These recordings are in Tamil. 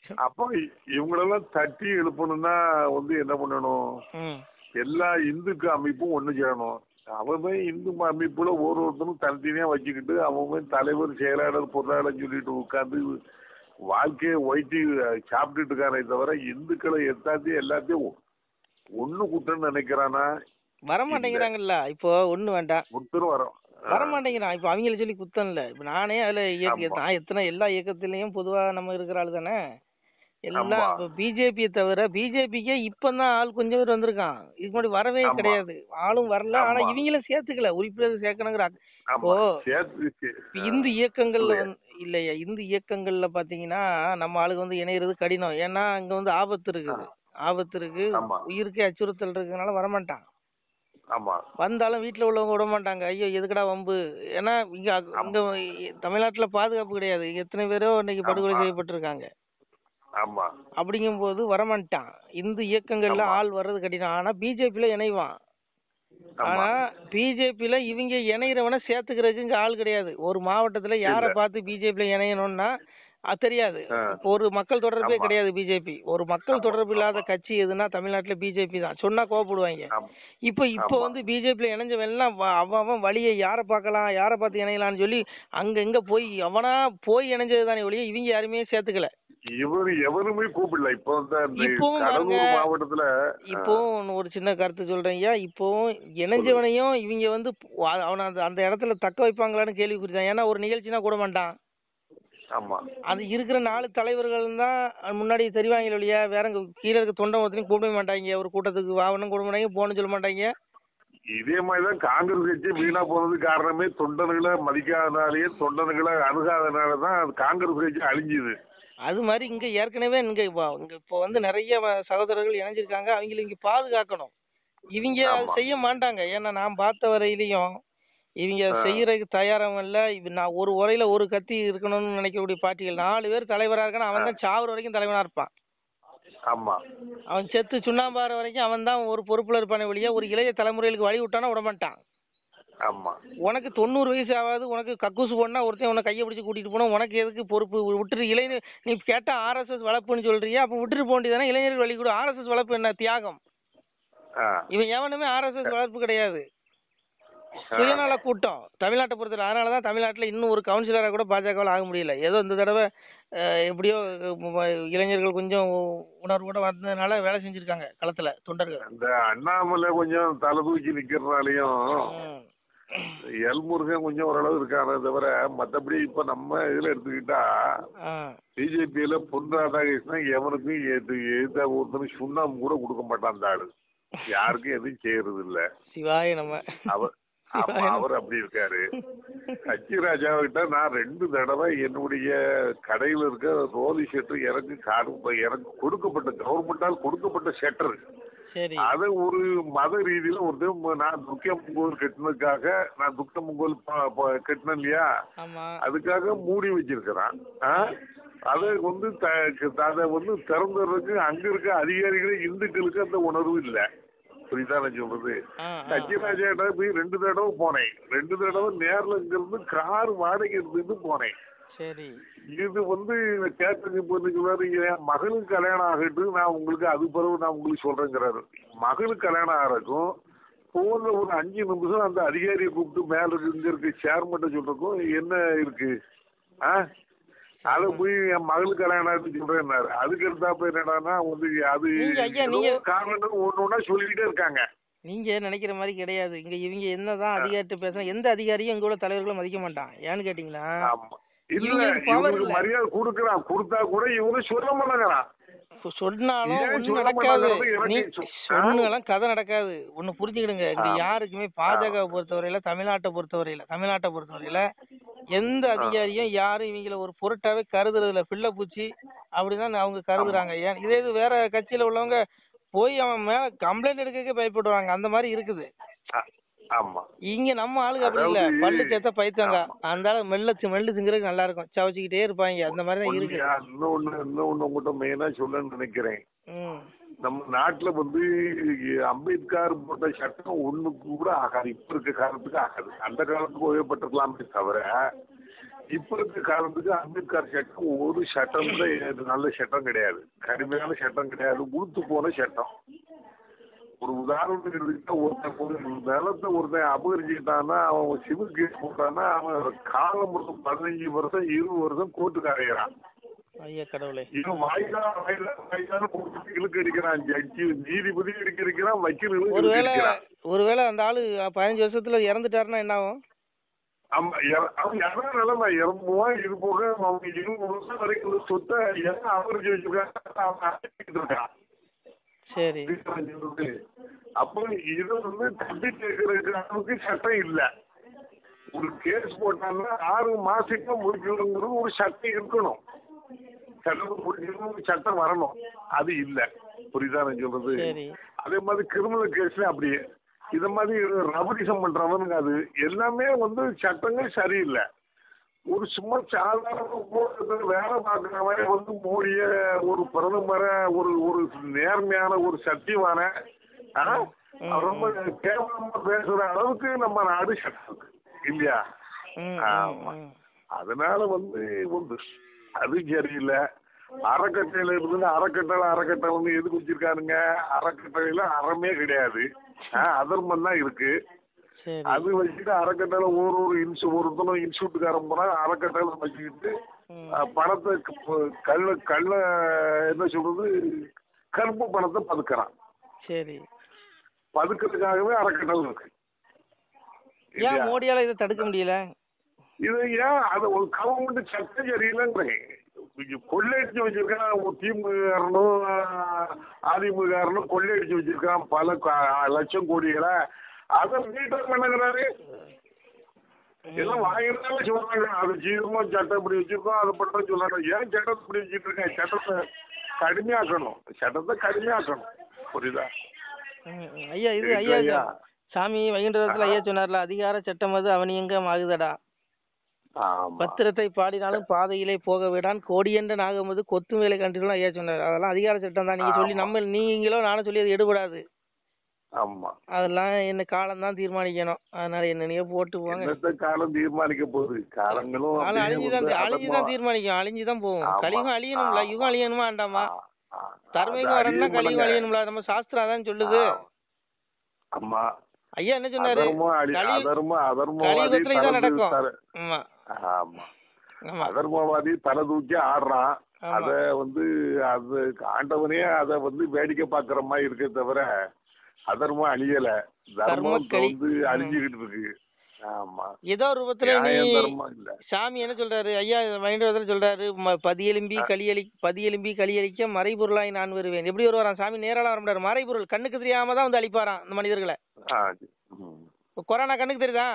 அப்போ இ- இவங்களெல்லாம் தட்டி எழுப்பணும்னா வந்து என்ன பண்ணணும் ம் எல்லா இந்துக்கு அமைப்பும் ஒண்ணு சேரணும் அவன் இந்து அமைப்புல ஒரு ஒருத்தரும் தனித்தனியா வச்சுக்கிட்டு அவன் தலைவர் செயலாளர் பொருளாளர் சொல்லிட்டு உட்காந்து வாழ்க்கையை ஒயிட்டி சாப்பிட்டுட்டு இருக்கானே தவிர இந்துக்களை எல்லாத்தையும் எல்லாத்தையும் ஒண்ணு கூட்டன்னு நினைக்கிறானா வர மாட்டேங்கிறாங்கல்ல இப்போ ஒண்ணு வேண்டாம் ஒருத்தரும் வரோம் வர மாட்டேங்கிறான் இப்போ அவங்கள சொல்லி குத்தம் இல்ல இப்போ நானே அதுல இயக்க ஆமா. நான் எத்தனை எல்லா இயக்கத்திலையும் பொதுவா நம்ம இருக்கிற ஆளு தானே எல்லாம் ஆமா. இப்போ பிஜேபியை தவிர பிஜேபிக்கே இப்பதான் ஆள் கொஞ்சம் பேர் வந்திருக்கான் இதுக்கு முன்னாடி வரவே ஆமா. கிடையாது ஆளும் வரல ஆனா ஆமா. இவங்களும் சேர்த்துக்கல உறுப்பினர் சேர்க்கணுங்கிற அக்- ஆமா ஓ. சேர்த்து சே- இப்ப இந்து இயக்கங்கள்ல சொல்லுங்க. வந்து இல்லையா இந்து இயக்கங்கள்ல பாத்தீங்கன்னா நம்ம ஆளுங்க வந்து இணையிறது கடினம் ஏன்னா அங்க வந்து ஆபத்து இருக்குது ஆபத்து இருக்கு ஆமா. உயிருக்கே அச்சுறுத்தல் இருக்கனால வரமாட்டான் ஆமா வந்தாலும் வீட்ல உள்ளவங்க விட மாட்டாங்க ஐயோ எதுக்குடா வம்பு ஏன்னா இங்க அங்க- இங்க தமிழ்நாட்டுல பாதுகாப்பு கிடையாது எத்தனை பேரோ இன்னைக்கு படுகொலை ஆமா. செய்யப்பட்டிருக்காங்க ஆமா அப்படிங்கும்போது வரமாட்டான் இந்து இயக்கங்கள்ல ஆமா. ஆள் வர்றது கடினம் ஆனா பிஜேபில இணைவான் ஆனா ஆமா பிஜேபில இவங்க இணைகிறவன சேர்த்துக்கிறதுக்கு இங்க ஆள் கிடையாது ஒரு மாவட்டத்துல யாரை இல்ல. பார்த்து பிஜேபில இணையணும்னா அது தெரியாது ஆ. இப்போ ஒரு மக்கள் தொடர்பே ஆமா. கிடையாது பிஜேபி ஒரு மக்கள் ஆமா, தொடர்பு இல்லாத ஆமா. கட்சி எதுனா தமிழ்நாட்டுல பிஜேபி தான் சொன்னா கோவப்படுவாங்க ஆமா இப்போ இப்போ ஆமா. வந்து பிஜேபியில் இணைஞ்சவன் எல்லாம் வ- அவன் அவன் வழியை யாரை பார்க்கலாம் யாரை பார்த்து இணையலாம்னு சொல்லி அங்க இங்க போய் அவனா போய் இணைஞ்சது தானே ஒழிய இவங்க யாருமே சேர்த்துக்கல இவரு எவருமே கூப்பிடல இப்போ இந்த இந்த இப்பவும் கடலூர் பாருங்க, மாவட்டத்துல இப்போ ஒரு சின்ன கருத்து சொல்றேன் ஐயா இப்போவும் இணைஞ்சவனையும் இவங்க வந்து வ- அவனை அந்த அந்த இடத்துல தக்க வைப்பாங்களான்னு கேள்விக்குறி தான் ஏன்னா ஒரு நிகழ்ச்சினா கூட மாட்டான் ஆமா அது இருக்கிற நாலு தலைவர்கள் தான் முன்னாடி தெரிவாங்க ஒழிய வேற இங்க கீழே இருக்க தொண்டை ஒருத்தனையும் கூப்பிட மாட்டாங்க ஒரு கூட்டத்துக்கு வாவனும் கூப்பிட மாட்டாங்க போன்னு சொல்ல மாட்டாங்க இதே மாதிரிதான் காங்கிரஸ் கட்சி வீணா போனதுக்கு காரணமே தொண்டர்களை மதிக்காதனாலேயே தொண்டர்களை அணுகாதனாலதான் அது காங்கிரஸ் கட்சி அழிஞ்சுது அது மாதிரி இங்க ஏற்கனவே இங்க இப்போ இங்க இப்போ வந்து நிறைய வ- சகோதரர்கள் இணைஞ்சிருக்காங்க அவங்கள இங்க பாதுகாக்கணும் இவங்க அதை ஆமா. செய்ய மாட்டாங்க ஏன்னா நான் பார்த்த வரையிலையும் இவங்க ஆ. செய்யறதுக்கு தயாராகவும் இல்ல இப்ப நான் ஒரு உரையில ஒரு கத்தி இருக்கணும்னு நினைக்கக்கூடிய பார்ட்டிகள் நாலு பேர் தலைவரா இருக்கான அவன் தான் சாவுற வரைக்கும் தலைவனா இருப்பான் ஆமா அவன் செத்து சுண்ணாம்பாற வரைக்கும் அவன் தான் ஒரு பொறுப்புல இருப்பானே ஒழிய ஒரு இளைய தலைமுறைகளுக்கு வழி விட்டானா விட மாட்டான் ஆமா உனக்கு தொண்ணூறு வயசு ஆகாது உனக்கு கக்கூசு போனா ஒருத்தன் உன்னை கையை பிடிச்சி கூட்டிட்டு போனா உனக்கு எதுக்கு பொறுப்பு விட்டுரு இளைஞர் நீ கேட்டா ஆர்எஸ்எஸ் வளர்ப்புன்னு சொல்றியா அப்ப விட்டுட்டு போக வேண்டியதானே இளைஞர்கள் வழி கூட ஆர்எஸ்எஸ் வளர்ப்பு என்ன தியாகம் ஆ. இவன் எவனுமே ஆர்எஸ்எஸ் வளர்ப்பு கிடையாது சுயநல கூட்டம் தமிழ்நாட்டை பொறுத்தவரை அதனால தான் தமிழ்நாட்டில் இன்னும் ஒரு கவுன்சிலராக கூட பாஜகவில் ஆக முடியல ஏதோ இந்த தடவை அஹ், எப்படியோ அஹ், இளைஞர்கள் கொஞ்சம் உணர்வோட வந்ததுனால வேலை செஞ்சிருக்காங்க களத்துல தொண்டர்கள் இந்த அண்ணாமலை கொஞ்சம் தலை தூக்கி நிக்கிறதுனாலயும் ம். எல்முருகன் கொஞ்சம் ஓரளவு இருக்கானே தவிர மத்தபடி இப்ப நம்ம இதுல எடுத்துக்கிட்டா ஆ. பிஜேபியில பொன் ராதாகிருஷ்ணன் எவனுக்கும் எது எந்த ஒருத்தனும் சுண்ணாம்பு கூட கொடுக்க மாட்டான் அந்த ஆளு யாருக்கும் எதுவும் செய்யறது இல்ல சிவாய நம்ம அவர் ஆமா, அவர் அப்படி இருக்காரு கட்சி ராஜாவிட்ட நான் ரெண்டு தடவை என்னுடைய கடையில் இருக்க ரோலி ஷெட்டர் எனக்கு காடு எனக்கு கொடுக்கப்பட்ட கவர்மெண்டால் கொடுக்கப்பட்ட ஷெட்டர் சரி அதை ஒரு மத ரீதியில ஒரு நான் துக்க முங்கோல் கட்டினதுக்காக நான் துக்க முங்கோல் ப- ப- கட்டினேன் இல்லையா ஆமா அதுக்காக மூடி வச்சிருக்கிறான் ஆ? அதை வந்து த- அதை வந்து திறந்துறதுக்கு அங்க இருக்க அதிகாரிகளே இந்துக்களுக்கு அந்த உணர்வு இல்ல புரியுதா நான் சொல்றது ஆ, ஆ. கட்சிராஜா போய் ரெண்டு தடவை போனேன் ரெண்டு தடவை நேர்ல இங்கிருந்து கார் வாடகை எடுத்துட்டு போனேன் சரி இது வந்து கேட்டது பொண்ணுக்கு என் மகளுக்கு கல்யாணம் ஆகட்டும் நான் உங்களுக்கு அது பிறகு நான் உங்களுக்கு சொல்றேங்கிறாரு மகளுக்கு கல்யாணம் ஆகிறதுக்கும் போன்ல ஒரு அஞ்சு நிமிஷம் அந்த அதிகாரியை கூப்பிட்டு மேல இருக்கு இங்க இருக்கு சேர்மன்ட்ட சொல்றதுக்கும் என்ன இருக்கு ஆ அதை போய் என் மகளுக்கு கல்யாணம் ஆகுதுன்னு சொல்றேன்னாரு அதுக்கு எடுத்தாப்ப என்னடான்னா வந்து அது நீங்க ஐயா, ஏதோ நீங்க- காரணம் ஒண்ணு ஒண்ணா சொல்லிக்கிட்டே இருக்காங்க நீங்க நினைக்கிற மாதிரி கிடையாது இங்க இவங்க என்னதான் அதிகாரிட்ட பேசுனா எந்த அதிகாரியும் எங்க உள்ள தலைவர்களும் மதிக்க மாட்டான் ஏன்னு கேட்டீங்களா ஆமா இல்ல இவங்களுக்கு power இவருக்கு இல்ல. மரியாதை கொடுக்கறான் கொடுத்தா கூட இவங்க சொல்ல மாட்டேங்கிறான் சொ- சொன்னாலும் ஏன் ஒண்ணும் சொல்ல நடக்காது மாட்டாங்கறது எனக்கு நீ சொ- சொன்னாலும் கதை நடக்காது ஒண்ணு புரிஞ்சுக்கிடுங்க இங்க ஆ. யாருக்குமே பாஜக பொறுத்தவரையில தமிழ்நாட்டை பொறுத்தவரையில தமிழ்நாட்டை பொறுத்தவரையில எந்த அதிகாரியும் யாரும் இவங்கள ஒரு பொருட்டாவே கருதுறது இல்ல பிள்ளை பூச்சி அப்படிதான் அவங்க கருதுறாங்க ஏன் இதே இது வேற கட்சியில உள்ளவங்க போய் அவன் மேல கம்ப்ளைண்ட் எடுக்கவே பயப்படுவாங்க அந்த மாதிரி இருக்குது ஆ- ஆமா இங்க நம்ம ஆளுங்க அப்படி இல்ல அதாவது- பல்லு சேர்த்த பைத்தாங்க ஆமா. அந்த ஆளு மெல்ல தி- மெல்லு திங்கிறதுக்கு நல்லா இருக்கும் சவச்சிக்கிட்டே இருப்பாங்க அந்த மாதிரி தான் இருக்கு ஒண்ணுயா, இன்னொன்னு இன்னொன்னு உங்கள்கிட்ட மெயினா சொல்லணும்னு நினைக்கிறேன் ம் நம்ம நாட்டுல வந்து அம்பேத்கர் போட்ட சட்டம் ஒண்ணுக்கு கூட ஆகாது இப்ப இருக்க காலத்துக்கு ஆகாது அந்த காலத்துக்கு உபயோகப்பட்டிருக்கலாமே தவிர இப்ப இருக்க காலத்துக்கு அம்பேத்கர் சட்டம் ஒரு சட்டம் கூட இது நல்ல சட்டம் கிடையாது கடுமையான சட்டம் கிடையாது உளுத்து போன சட்டம் ஒரு உதாரணத்துக்கு எடுத்துக்கிட்டா ஒருத்தன் ஒரு நிலத்தை ஒருத்தன் அபகரிச்சுக்கிட்டான்னா அவன் சிவில் கேஸ் போட்டான்னா அவன் காலம் ஒரு பதினஞ்சு வருஷம் இருபது வருஷம் கோர்ட்டுக்கு அடையிறான் ஐயா கடவுளே இவன் வாய்தா வாய்தா வாய்தான்னு போட்டு இழுக்கு அடிக்கிறான் ஜட்ஜி நீதிபதி இழுக்க அடிக்கிறான் வக்கீல் இழுக்க ஒருவேளை அடிக்கிறான் ஒருவேளை அந்த ஆளு பதினஞ்சு வருஷத்துல இறந்துட்டாருன்னா என்ன ஆகும் ஆமா இற- அவன் யாரா நிலைமை இறப்புவான் இது போக அவன் இருபது வருஷம் வரைக்கும் உள்ள சொத்தை எல்லாம் அபகரிச்சு வச்சிருக்கான் அவன் அடைச்சிட்டு இருக்கான் சரி இதுதான் சொல்றது. அப்போ இது வந்து தட்டி கேட்கறதுக்கு அளவுக்கு சட்டம் இல்ல ஒரு கேஸ் போட்டாங்கன்னா ஆறு மாசத்துக்கு முடிக்கணுங்கிறது ஒரு சட்டம் இருக்கணும் சட்டம் முடிக்கணும் ஒரு சட்டம் வரணும் அது இல்ல புரியுதா நான் சொல்றது சரி அதே மாதிரி கிரிமினல் கேஸ்ல அப்படியே இத மாதிரி ரபடிசம் பண்றவனுங்க அது எல்லாமே வந்து சட்டங்கள் சரியில்லை ஒரு சும்மா சாதாரண ஊடகத்துல வேலை பார்க்கிறவன் வந்து மோடிய ஒரு பிரதமரை ஒரு ஒரு நேர்மையான ஒரு சத்தியமான ஆ, ரொம்ப கேவலமா பேசுற அளவுக்கு நம்ம நாடு சட்டம் இருக்கு. இல்லையா ம், ம், ஆமா. ம். அதனால வந்து வந்து அது சரியில்லை அறக்கட்டையில இருந்து அறக்கட்டளை அறக்கட்டளை வந்து எதுக்கு வச்சிருக்காருங்க அறக்கட்டளையில அறமே கிடையாது ஆ, அதர்மம் தான் இருக்கு சரி அது வச்சுட்டு அறக்கட்டளை ஒரு ஒரு இன்சு ஒருத்தனும் இன்ஸ்டியூட்டுக்காரன் போனா அறக்கட்டளை வச்சுக்கிட்டு ம். அஹ், பணத்தை க- கள்ள கள்ள என்ன சொல்றது கருப்பு பணத்தை பதுக்குறான் சரி பதுக்கிறதுக்காகவே அறக்கட்டளை இருக்கு ஏன் இல்லையா? மோடியால இதை தடுக்க முடியல இது ஏன் அது ஒரு கவர்மெண்ட் சட்டம் சரியில்லைங்கிறேன் இங்க கொள்ளையடிச்சு வச்சிருக்கான் ஒரு திமுகனும் அதிமுகனும் கொள்ளையடிச்சு வச்சிருக்கான் பல க- லட்சம் கோடிகளை அதை மீட்டர் பண்ணுங்கிறாரு எல்லாம் வாங்கிருந்தாலே சொல்றாங்க அது ஜீவமா சட்டம் இப்படி வச்சிருக்கோம் அதை பண்றோம் சொல்றாங்க ஏன் சட்டம் இப்படி வச்சிட்டு இருக்கேன் சட்டத்தை கடுமையாக்கணும் சட்டத்தை கடுமையாக்கணும் புரியுதா ம், ம். ஐயா இது சரி, ஐயா ஐயா. சாமி வைகுண்டத்துல ஐயா சொன்னார்ல அதிகார சட்டம் அது அவனியங்கம் ஆகுதடா ஆமா பத்திரத்தை பாடினாலும் பாதையிலே போக விடான் கோடியென்ற நாகமது கொத்து மேலே கண்டுகளும் ஐயா சொன்னார் அதெல்லாம் அதிகார சட்டம் தான் நீங்க சொல்லி ஆமா. நம்ம நீங்களோ நானும் சொல்லி அது எடுபடாது ஆமா அதெல்லாம் என்ன காலம் தான் தீர்மானிக்கணும் அதனால என்னனையோ போட்டு போங்க என்னத்த காலம் தீர்மானிக்க போகுது காலங்களும் காலம் அப்படியே அழிஞ்சுதான் வந்து அழிஞ்சுதான் அதமா- தீர்மானிக்கும் அழிஞ்சுதான் போகும் ஆமா. கலியுகம் அழியணும்ல ஆமா. யுகம் அழியணுமா வேண்டாமா ஆ, ஆ. தர்மயுகம் அது வரணும்னா அழியும் கலியுகம் இல்லைங்க. அழியணும்ல நம்ம சாஸ்திரம் அதான் சொல்லுது ஆ. ஆமா ஐயா என்ன சொன்னாரு அதர்மம் அழி கலி- அதர்மம் அதர்மவாதி கலியுகத்துல இதான் தலை நடக்கும். தூக்கி- ஆமா ஆமா ஆமா அதர்மவாதி தலை தூக்கி ஆடுறான் ஆமா. அத வந்து அது ஆண்டவனே அத வந்து வேடிக்கை பாக்குற மாதிரி இருக்கே தவிர அதர்மம் அழியல தர்மம் இப்ப கலி- வந்து அழிஞ்சுகிட்டு இருக்கு ஆமா ஏதோ ஒரு ரூபத்துல நீ நியாயம் தர்மம் இல்ல சாமி என்ன சொல்றாரு ஐயா வைண்டவத்தில் சொல்றாரு ம- பதியெலும்பி களியளி பதியெலும்பி களியளிக்க மறைபொருளாய் நான் வருவேன் எப்படி வருவாராம் சாமி நேராலாம் வர முடியாது மறைபொருள் கண்ணுக்கு தெரியாம தான் வந்து அழிப்பாராம் இந்த மனிதர்களை ஆ, ம். இப்ப கொரோனா கண்ணுக்கு தெரியுதா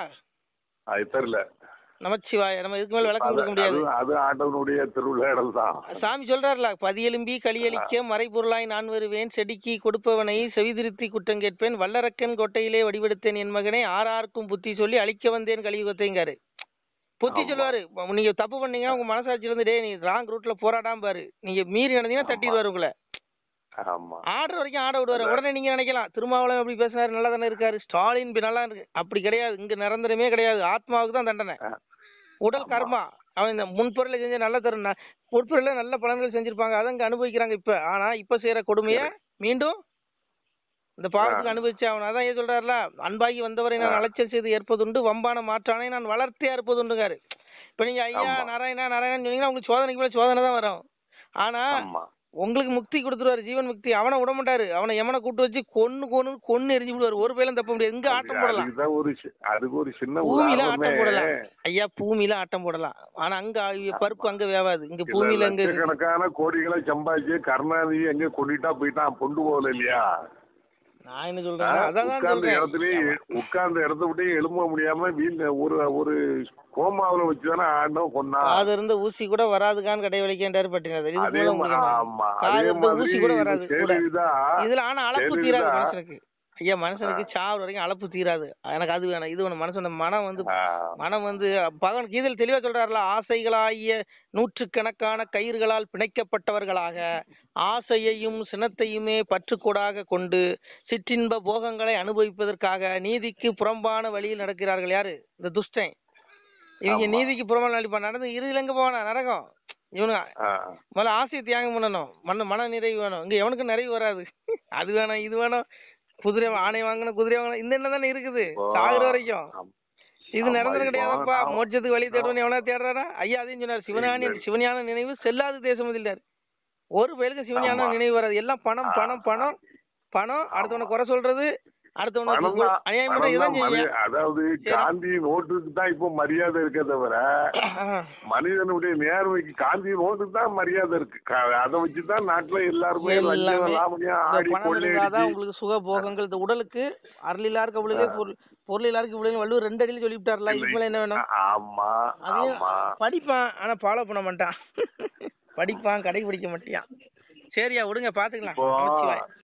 அது தெரியல நமச்சிவாய நம்ம இதுக்கு மேல விளக்கம் கொடுக்க முடியாது அது அது ஆண்டவனுடைய திருவிளையாடல் தான் சாமி சொல்றாருல பதியெலும்பி களியளிக்க மறைபொருளாய் நான் வருவேன் செடிக்கு கொடுப்பவனை செவிதிருத்தி குற்றம் கேட்பேன் வல்லரக்கன் கோட்டையிலே வடிவெடுத்தேன் என் மகனே ஆறாருக்கும் புத்தி சொல்லி அழிக்க வந்தேன் கலியுகத்தைங்காரு புத்தி ஆமா. சொல்லுவாரு இப்ப நீங்க தப்பு பண்ணீங்கன்னா உங்க மனசாட்சியில இருந்து டேய் நீ ராங் ரூட்ல போராடாம பாரு நீங்க மீறி நடந்தீங்கன்னா ஆமா. தட்டிடுவாரு உங்களை ஆமா ஆடுற வரைக்கும் ஆட விடுவாரு அதான். உடனே நீங்க நினைக்கலாம் திருமாவளவன் எப்படி பேசினாரு நல்லா தானே இருக்காரு ஸ்டாலின் இப்படி நல்லா இருக்கு அப்படி கிடையாது இங்க நிரந்தரமே கிடையாது ஆத்மாவுக்கு தான் தண்டனை ஆ. உடல் ஆமா. கர்மா அவன் இந்த முன்பொருளை செஞ்ச நல்ல தரும் முற்பொருள நல்ல பலன்கள் செஞ்சிருப்பாங்க அதை இங்க அனுபவிக்கிறாங்க இப்ப ஆனா இப்ப செய்யற கொடுமைய மீண்டும் இந்த பாவத்துக்கு ஆ. அனுபவிச்சு அவன் அதான் ஏன் சொல்றாருல அன்பாகி வந்தவரை நான் ஆ. அலைச்சல் செய்து ஏற்பதுண்டு வம்பான மாற்றானை நான் வளர்த்தே இருப்பதுண்டுங்காரு இப்ப நீங்க ஐயா ஆமா. நாராயணா நாராயணன் சொன்னீங்கன்னா உங்களுக்கு சோதனைக்கு மேல சோதனை தான் வரும் ஆனா ஆமா உங்களுக்கு முக்தி கொடுத்துருவாரு ஜீவன் முக்தி அவனை விட மாட்டாரு அவனை எமனை கூட்டு வச்சு கொன்னு கொன்னு கொன்னு எரிஞ்சு விடுவாரு ஒரு பேரும் தப்ப முடியாது இங்க ஆட்டம் போடலாம் அதுக்குதான் ஒரு சி- அதுக்கு ஒரு சின்ன பூமியில உதாரணமே ஆட்டம் போடலாம் ஐயா பூமியில ஆட்டம் போடலாம் ஆனா அங்க அ- பருப்பு அங்க வேவாது இங்க சில பூமியில இங்க லட்சக்கணக்கான கோடிகளை சம்பாதிச்சு கருணாநிதி எங்க கொண்டுட்டா போயிட்டான் கொண்டு போகல இல்லையா நான் என்ன சொல்றேன் அதான் உட்கார்ந்த சொல்றேன் இடத்துலயே உட்கார்ந்த இடத்த விட்டு எழும்ப முடியாம வீண் ஒரு ஒரு கோமாவுல வச்சுதானே ஆண்டவன் கொன்னா காது இருந்த ஊசி கூட வராதுக்கான்னு கடை வலிக்கின்றாரு பட்டினாரு இது அதே போல மா- உங்களுக்கு என்ன? ஆமா காது அதே இருந்த மாதிரி ஊசி கூட வராது கூட கேள்விதான் இதுல ஆனா அளப்பு சரிதான். தீராது மனுஷனுக்கு ஐயா மனுஷனுக்கு சாவு வரைக்கும் அளப்பு தீராது எனக்கு அது வேணும் இது வேணும் மனுஷன் மனம் வந்து ஆ, மனம் வந்து பகவான் கீதையில் தெளிவா சொல்றாருல ஆசைகளாகிய நூற்றுக்கணக்கான கயிறுகளால் பிணைக்கப்பட்டவர்களாக ஆசையையும் சினத்தையுமே பற்றுக்கோடாக கொண்டு சிற்றின்ப போகங்களை அனுபவிப்பதற்காக நீதிக்கு புறம்பான வழியில் நடக்கிறார்கள் யாரு இந்த துஷ்டன் இவங்க ஆமா. நீதிக்கு புறமல் நடிப்பா நடந்து இறுதியில் எங்க போவானா நரகம் இவனுங்க ஆ. முதல்ல ஆசையை தியாகம் பண்ணணும் மன மன நிறைவு வேணும் இங்க எவனுக்கும் நிறைவு வராது அது வேணும் இது வேணும் குதிரை ஆணை வாங்கணும் குதிரை வாங்கணும் இந்த எண்ணம் தானே இருக்குது இப்போ- சாகுற வரைக்கும் ஆமா. இது ஆமா, நிரந்தரம் இப்போ கிடையாதுப்பா நான்- மோட்சத்துக்கு வழி தேடுவன் எவனா தேடுறானா ஐயா அதையும் சொன்னார் சிவஞானி இல்லை. சிவஞான நினைவு செல்லாத தேசம் இல்லையாரு ஒரு பயலுக்கு சிவஞான ஆமா. நினைவு வராது எல்லாம் பணம் பணம் பணம் பணம் அடுத்தவனை குறை சொல்றது அடுத்தவனுக்கு பணம் தான், அநியாயம் பணம் பண்ண இதான் தான் செய்யுங்க மரியா- அதாவது காந்தி நோட்டுக்கு தான் இப்போ மரியாதை இருக்கே தவிர மனிதனுடைய நேர்மைக்கு காந்தி நோட்டுக்கு தான் மரியாதை இருக்கு க- அதை வச்சு தான் நாட்டுல எல்லாருமே லஞ்சம் எல்லாமே லாவணியம் இந்த ஆடி பணம் இருந்தாதான் கொள்ளையடிச்சு உங்களுக்கு சுக போகங்கள் இந்த உடலுக்கு அருளிலார் கவுளிலே பொருள் பொருளிலாருக்கு இவ்வளவு வள்ளுவர் ரெண்டு அடியில் சொல்லிவிட்டார்ல இதுக்கு மேல என்ன வேணும் ஆமா அதையும் ஆமா படிப்பான் ஆனா ஃபாலோ பண்ண மாட்டான் படிப்பான் கடைபிடிக்க மாட்டியான் சரியா விடுங்க பாத்துக்கலாம் இப்போ நமச்சிவாய்.